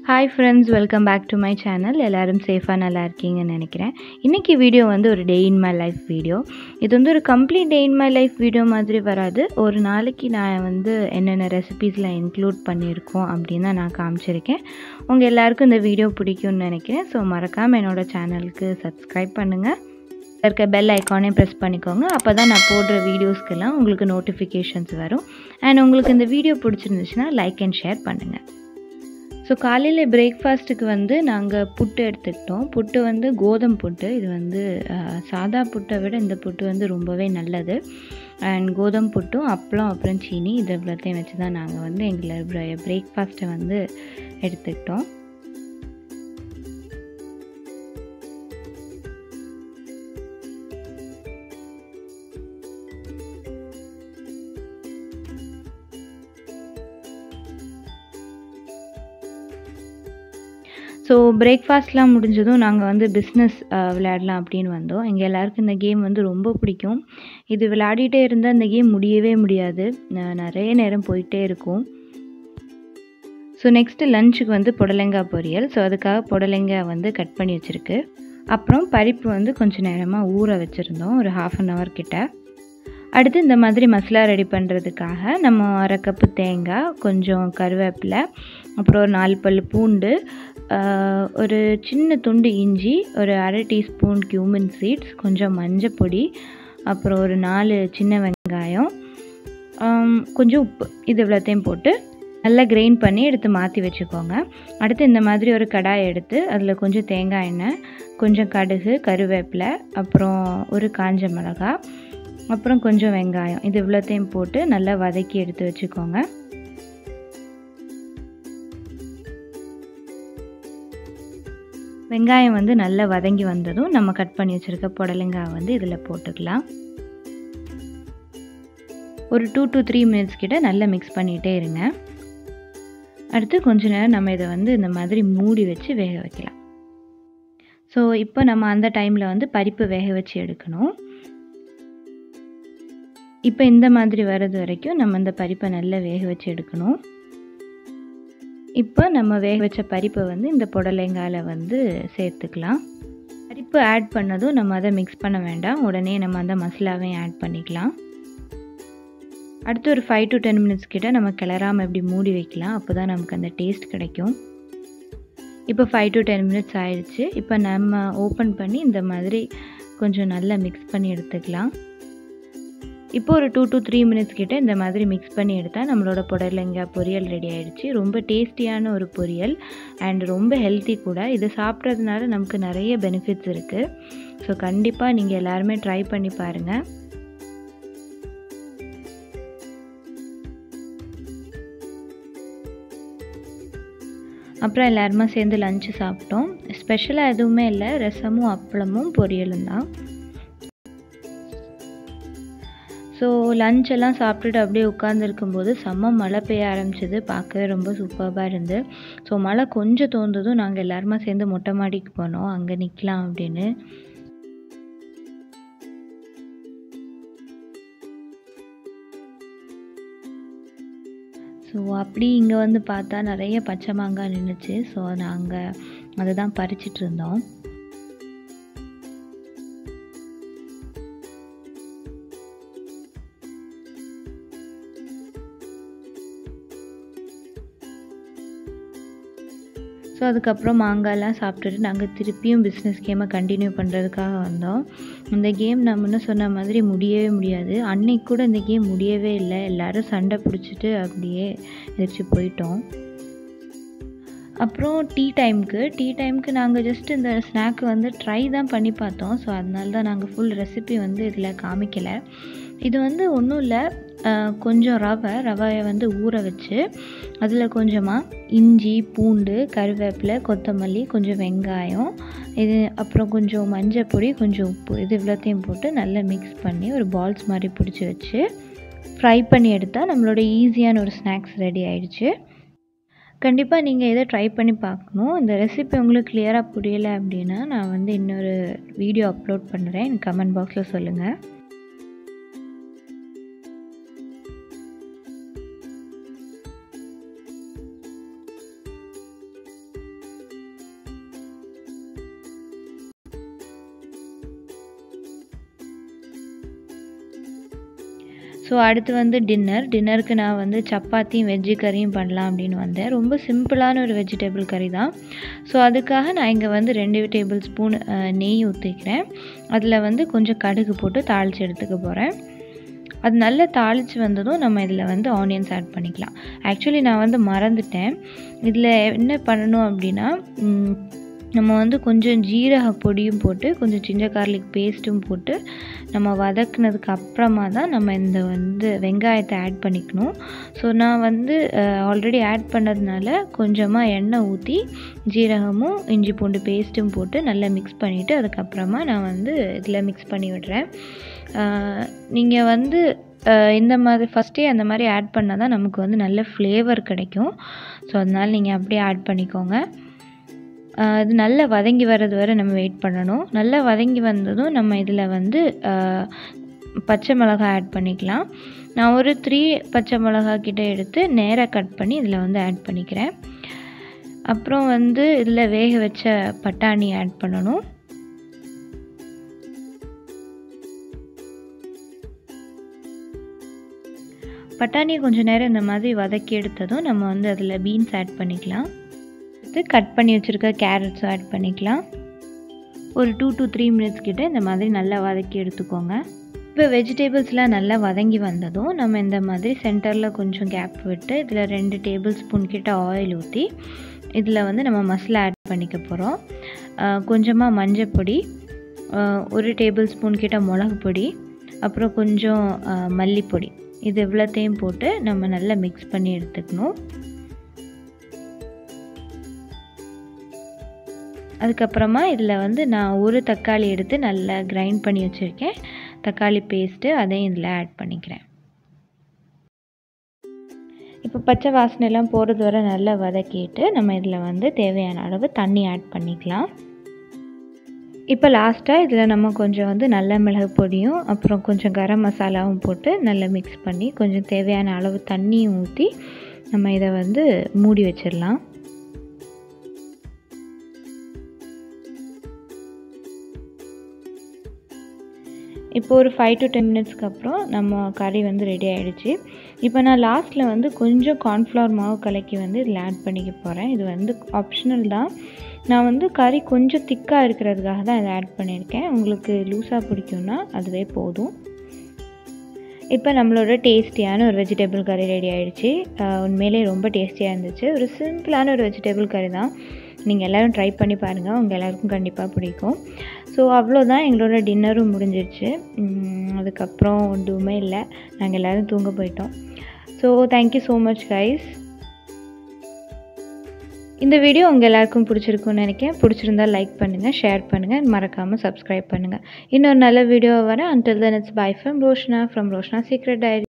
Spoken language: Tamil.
hi friends welcome back to my channel எல்லோரும் சேஃபாக நல்லா இருக்கீங்கன்னு நினைக்கிறேன் இன்றைக்கி வீடியோ வந்து ஒரு day in my life video இது வந்து ஒரு complete day in my life video மாதிரி வராது ஒரு நாளைக்கு நான் வந்து என்னென்ன ரெசிபீஸில் இன்க்ளூட் பண்ணியிருக்கோம் அப்படின்னு தான் நான் காமிச்சிருக்கேன் உங்கள் எல்லாருக்கும் இந்த வீடியோ பிடிக்கும்னு நினைக்கிறேன் ஸோ மறக்காமல் என்னோடய சேனலுக்கு சப்ஸ்கிரைப் பண்ணுங்கள் இருக்க பெல் ஐக்கானே ப்ரெஸ் பண்ணிக்கோங்க அப்போ தான் நான் போடுற வீடியோஸ்க்கெல்லாம் உங்களுக்கு நோட்டிஃபிகேஷன்ஸ் வரும் அண்ட் உங்களுக்கு இந்த வீடியோ பிடிச்சிருந்துச்சுன்னா லைக் அண்ட் ஷேர் பண்ணுங்கள் ஸோ காலையில் பிரேக்ஃபாஸ்ட்டுக்கு வந்து நாங்கள் புட்டு எடுத்துக்கிட்டோம் புட்டு வந்து கோதம் புட்டு இது வந்து அஹ், சாதா புட்டை விட இந்த புட்டு வந்து ரொம்பவே நல்லது அண்ட் கோதம் புட்டும் அப்பளம் அப்புறம் சீனி இது இவ்வளோத்தையும் வச்சு தான் நாங்கள் வந்து எங்களை பிரேக்ஃபாஸ்ட்டை வந்து எடுத்துக்கிட்டோம் ஸோ பிரேக்ஃபாஸ்ட்லாம் முடிஞ்சதும் நாங்கள் வந்து பிஸ்னஸ் விளையாடலாம் அப்படின்னு வந்தோம் எங்கள் எல்லாருக்கும் இந்த கேம் வந்து ரொம்ப பிடிக்கும் இது விளையாடிட்டே இருந்தால் இந்த கேம் முடியவே முடியாது ந- நிறைய நேரம் போயிட்டே இருக்கும் ஸோ நெக்ஸ்ட்டு லஞ்சுக்கு வந்து புடலங்காய் பொரியல் ஸோ அதுக்காக புடலங்காய் வந்து கட் பண்ணி வச்சுருக்கு அப்புறம் பருப்பு வந்து கொஞ்சம் நேரமாக ஊற வச்சுருந்தோம் ஒரு ஹாஃப் அன் ஹவர் கிட்ட அடுத்து இந்த மாதிரி மசாலா ரெடி பண்ணுறதுக்காக நம்ம அரை கப்பு தேங்காய் கொஞ்சம் கருவேப்பிலை அப்புறம் ஒரு நாலு பல் பூண்டு ஆஹ், ஒரு சின்ன துண்டு இஞ்சி ஒரு அரை டீஸ்பூன் கியூமின் சீட்ஸ் கொஞ்சம் மஞ்சள் பொடி அப்புறம் ஒரு நாலு சின்ன வெங்காயம் ஆம், கொஞ்சம் உப்பு இது இவ்வளோத்தையும் போட்டு நல்லா கிரைண்ட் பண்ணி எடுத்து மாற்றி வச்சுக்கோங்க அடுத்து இந்த மாதிரி ஒரு கடாய் எடுத்து அதில் கொஞ்சம் தேங்காய் எண்ணெய் கொஞ்சம் கடுகு கருவேப்பிலை அப்புறம் ஒரு காஞ்ச மிளகாய் அப்புறம் கொஞ்சம் வெங்காயம் இது இவ்வளோத்தையும் போட்டு நல்லா வதக்கி எடுத்து வச்சுக்கோங்க வெங்காயம் வந்து நல்லா வதங்கி வந்ததும் நம்ம கட் பண்ணி வச்சுருக்க புடலங்காய் வந்து இதில் போட்டுக்கலாம் ஒரு டூ to த்ரீ மினிட்ஸ் கிட்ட நல்லா மிக்ஸ் பண்ணிகிட்டே இருங்க அடுத்து கொஞ்ச நேரம் நம்ம இதை வந்து இந்த மாதிரி மூடி வச்சு வேக வைக்கலாம் ஸோ இப்போ நம்ம அந்த டைமில் வந்து பருப்பு வேக வச்சு எடுக்கணும் இப்போ இந்த மாதிரி வர்றது வரைக்கும் நம்ம இந்த பருப்பை நல்லா வேக வச்சு எடுக்கணும் இப்போ நம்ம வேக வச்ச பருப்பை வந்து இந்த புடலங்கால வந்து சேர்த்துக்கலாம் பருப்பு ஆட் பண்ணதும் நம்ம அதை மிக்ஸ் பண்ண வேண்டாம் உடனே நம்ம அந்த மசாலாவையும் ஆட் பண்ணிக்கலாம் அடுத்து ஒரு ஃபைவ் டு டென் மினிட்ஸ் கிட்ட நம்ம கிளறாமல் இப்படி மூடி வைக்கலாம் அப்போ தான் நமக்கு அந்த டேஸ்ட் கிடைக்கும் இப்போ ஃபைவ் டு டென் மினிட்ஸ் ஆயிடுச்சு இப்போ நம்ம ஓப்பன் பண்ணி இந்த மாதிரி கொஞ்சம் நல்லா மிக்ஸ் பண்ணி எடுத்துக்கலாம் இப்போ ஒரு டூ to த்ரீ மினிட்ஸ் கிட்ட இந்த மாதிரி மிக்ஸ் பண்ணி எடுத்தால் நம்மளோட புடலங்காய் பொரியல் ரெடி ஆயிடுச்சு ரொம்ப டேஸ்டியான ஒரு பொரியல் அண்ட் ரொம்ப ஹெல்த்தி கூட இது சாப்பிட்றதுனால நமக்கு நிறைய பெனிஃபிட்ஸ் இருக்குது ஸோ கண்டிப்பாக நீங்கள் எல்லாருமே ட்ரை பண்ணி பாருங்கள் அப்புறம் எல்லாருமே சேர்ந்து லஞ்சு சாப்பிட்டோம் ஸ்பெஷலாக எதுவுமே இல்லை ரசமும் அப்பளமும் பொரியலும் தான் ஸோ லஞ்ச் எல்லாம் சாப்பிட்டுட்டு அப்படியே உட்காந்துருக்கும்போது செம்ம மழை பெய்ய ஆரம்பிச்சது பார்க்கவே ரொம்ப சூப்பராக இருந்து ஸோ மழை கொஞ்சம் தோன்றதும் நாங்கள் எல்லாருமா சேர்ந்து மொட்டை மாடிக்கு போனோம் அங்கே நிற்கலாம் அப்படின்னு ஸோ அப்படி இங்கே வந்து பார்த்தா நிறைய பச்சை மாங்காய் நின்றுச்சு ஸோ நாங்கள் அதை தான் பறிச்சிட்டு இருந்தோம் ஸோ அதுக்கப்புறம் மாங்காய்லாம் சாப்பிட்டுட்டு நாங்கள் திருப்பியும் பிஸ்னஸ் கேமை கண்டினியூ பண்ணுறதுக்காக வந்தோம் இந்த கேம் நான் முன்ன சொன்ன மாதிரி முடியவே முடியாது அன்னைக்கு கூட இந்த கேம் முடியவே இல்லை எல்லாரும் சண்டை பிடிச்சிட்டு அப்படியே எதிர்த்து போயிட்டோம் அப்புறம் டீ டைமுக்கு டீ டைமுக்கு நாங்கள் ஜஸ்ட் இந்த ஸ்நாக் வந்து ட்ரை தான் பண்ணி பார்த்தோம் ஸோ அதனால தான் நாங்கள் ஃபுல் ரெசிபி வந்து இதில் காமிக்கலை இது வந்து ஒன்றும் இல்லை கொஞ்சம் ரவை ரவையை வந்து ஊற வச்சு அதில் கொஞ்சமாக இஞ்சி பூண்டு கருவேப்பிலை கொத்தமல்லி கொஞ்சம் வெங்காயம் இது அப்புறம் கொஞ்சம் மஞ்சள் பொடி கொஞ்சம் உப்பு இது இவ்வளோத்தையும் போட்டு நல்லா மிக்ஸ் பண்ணி ஒரு பால்ஸ் மாதிரி பிடிச்சி வச்சு ஃப்ரை பண்ணி எடுத்தால் நம்மளோட ஈஸியான ஒரு ஸ்நாக்ஸ் ரெடி ஆயிடுச்சு கண்டிப்பாக நீங்கள் இதை ட்ரை பண்ணி பார்க்கணும் இந்த ரெசிபி உங்களுக்கு கிளியராக புரியலை அப்படின்னா நான் வந்து இன்னொரு வீடியோ அப்லோட் பண்ணுறேன் எனக்கு கமெண்ட் பாக்ஸில் சொல்லுங்கள் ஸோ அடுத்து வந்து டின்னர் டின்னருக்கு நான் வந்து சப்பாத்தியும் வெஜ்ஜு கறியும் பண்ணலாம் அப்படின்னு வந்தேன் ரொம்ப சிம்பிளான ஒரு வெஜிடபிள் கறி தான் ஸோ அதுக்காக நான் இங்கே வந்து ரெண்டு டேபிள் ஸ்பூன் நெய் ஊற்றிக்கிறேன் அதில் வந்து கொஞ்சம் கடுகு போட்டு தாளித்து எடுத்துக்க போகிறேன் அது நல்லா தாளித்து வந்ததும் நம்ம இதில் வந்து ஆனியன்ஸ் ஆட் பண்ணிக்கலாம் ஆக்சுவலி நான் வந்து மறந்துட்டேன் இதில் என்ன பண்ணணும் அப்படின்னா நம்ம வந்து கொஞ்சம் ஜீரக பொடியும் போட்டு கொஞ்சம் ஜிஞ்சர் கார்லிக் பேஸ்ட்டும் போட்டு நம்ம வதக்குனதுக்கு அப்புறமா தான் நம்ம இந்த வந்து வெங்காயத்தை ஆட் பண்ணிக்கணும் ஸோ நான் வந்து ஆல்ரெடி ஆட் பண்ணதுனால கொஞ்சமாக எண்ணெய் ஊற்றி ஜீரகமும் இஞ்சி பூண்டு பேஸ்ட்டும் போட்டு நல்லா மிக்ஸ் பண்ணிவிட்டு அதுக்கப்புறமா நான் வந்து இதில் மிக்ஸ் பண்ணி விடுறேன் நீங்கள் வந்து இந்த மாதிரி ஃபஸ்ட்டே அந்த மாதிரி ஆட் பண்ணால் தான் நமக்கு வந்து நல்ல ஃப்ளேவர் கிடைக்கும் ஸோ அதனால் நீங்கள் அப்படியே ஆட் பண்ணிக்கோங்க இது நல்லா வதங்கி வர்றது வரை நம்ம வெயிட் பண்ணணும் நல்லா வதங்கி வந்ததும் நம்ம இதில் வந்து பச்சை மிளகா ஆட் பண்ணிக்கலாம் நான் ஒரு த்ரீ பச்சை மிளகா கிட்ட எடுத்து நேராக கட் பண்ணி இதில் வந்து ஆட் பண்ணிக்கிறேன் அப்புறம் வந்து இதில் வேக வச்ச பட்டாணி ஆட் பண்ணணும் பட்டாணியை கொஞ்சம் நேரம் இந்த மாதிரி வதக்கி எடுத்ததும் நம்ம வந்து அதில் பீன்ஸ் ஆட் பண்ணிக்கலாம் அடுத்து கட் பண்ணி வச்சுருக்க கேரட்ஸும் ஆட் பண்ணிக்கலாம் ஒரு டூ டு த்ரீ மினிட்ஸ் கிட்ட இந்த மாதிரி நல்லா வதக்கி எடுத்துக்கோங்க இப்போ வெஜிடபிள்ஸ்லாம் நல்லா வதங்கி வந்ததும் நம்ம இந்த மாதிரி சென்டரில் கொஞ்சம் கேப் விட்டு இதில் ரெண்டு டேபிள் ஸ்பூன் கிட்ட ஆயில் ஊற்றி இதில் வந்து நம்ம மசாலா ஆட் பண்ணிக்க போகிறோம் கொஞ்சமாக மஞ்சள் பொடி ஒரு டேபிள் ஸ்பூன் கிட்ட மிளகு பொடி அப்புறம் கொஞ்சம் மல்லிப்பொடி இது இவ்வளோத்தையும் போட்டு நம்ம நல்லா மிக்ஸ் பண்ணி எடுத்துக்கணும் அதுக்கப்புறமா இதில் வந்து நான் ஒரு தக்காளி எடுத்து நல்லா கிரைண்ட் பண்ணி வச்சுருக்கேன் தக்காளி பேஸ்ட்டு அதையும் இதில் ஆட் பண்ணிக்கிறேன் இப்போ பச்சை வாசனைலாம் போகிறது வரை நல்லா வதக்கிட்டு நம்ம இதில் வந்து தேவையான அளவு தண்ணி ஆட் பண்ணிக்கலாம் இப்போ லாஸ்ட்டாக இதில் நம்ம கொஞ்சம் வந்து நல்ல மிளகு பொடியும் அப்புறம் கொஞ்சம் கரம் மசாலாவும் போட்டு நல்லா மிக்ஸ் பண்ணி கொஞ்சம் தேவையான அளவு தண்ணியும் ஊற்றி நம்ம இதை வந்து மூடி வச்சிடலாம் இப்போ ஒரு ஃபைவ் டு டென் மினிட்ஸ்க்கு அப்புறம் நம்ம கறி வந்து ரெடி ஆகிடுச்சு இப்போ நான் லாஸ்ட்டில் வந்து கொஞ்சம் கார்ன்ஃப்ளவர் மாவு கலக்கி வந்து இதில் ஆட் பண்ணிக்க போகிறேன் இது வந்து ஆப்ஷனல் தான் நான் வந்து கறி கொஞ்சம் திக்காக இருக்கிறதுக்காக தான் இதை ஆட் பண்ணியிருக்கேன் உங்களுக்கு லூஸாக பிடிக்கும்னா அதுவே போதும் இப்போ நம்மளோட டேஸ்டியான ஒரு வெஜிடபிள் கறி ரெடி ஆகிடுச்சு உண்மையிலே ரொம்ப டேஸ்டியாக இருந்துச்சு ஒரு சிம்பிளான ஒரு வெஜிடபிள் கறி தான் நீங்கள் எல்லோரும் ட்ரை பண்ணி பாருங்கள் உங்கள் எல்லாருக்கும் கண்டிப்பாக பிடிக்கும் ஸோ அவ்வளோதான் எங்களோட டின்னரும் முடிஞ்சிருச்சு அதுக்கப்புறம் எதுவுமே இல்லை நாங்கள் எல்லோரும் தூங்க போயிட்டோம் so thank you so much guys இந்த வீடியோ உங்கள் எல்லாருக்கும் பிடிச்சிருக்குன்னு நினைக்கிறேன் பிடிச்சிருந்தா லைக் பண்ணுங்கள் ஷேர் பண்ணுங்கள் மறக்காமல் சப்ஸ்கிரைப் பண்ணுங்கள் இன்னொரு நல்ல வீடியோ வர until then it's bye from Roshana from Roshana secret diary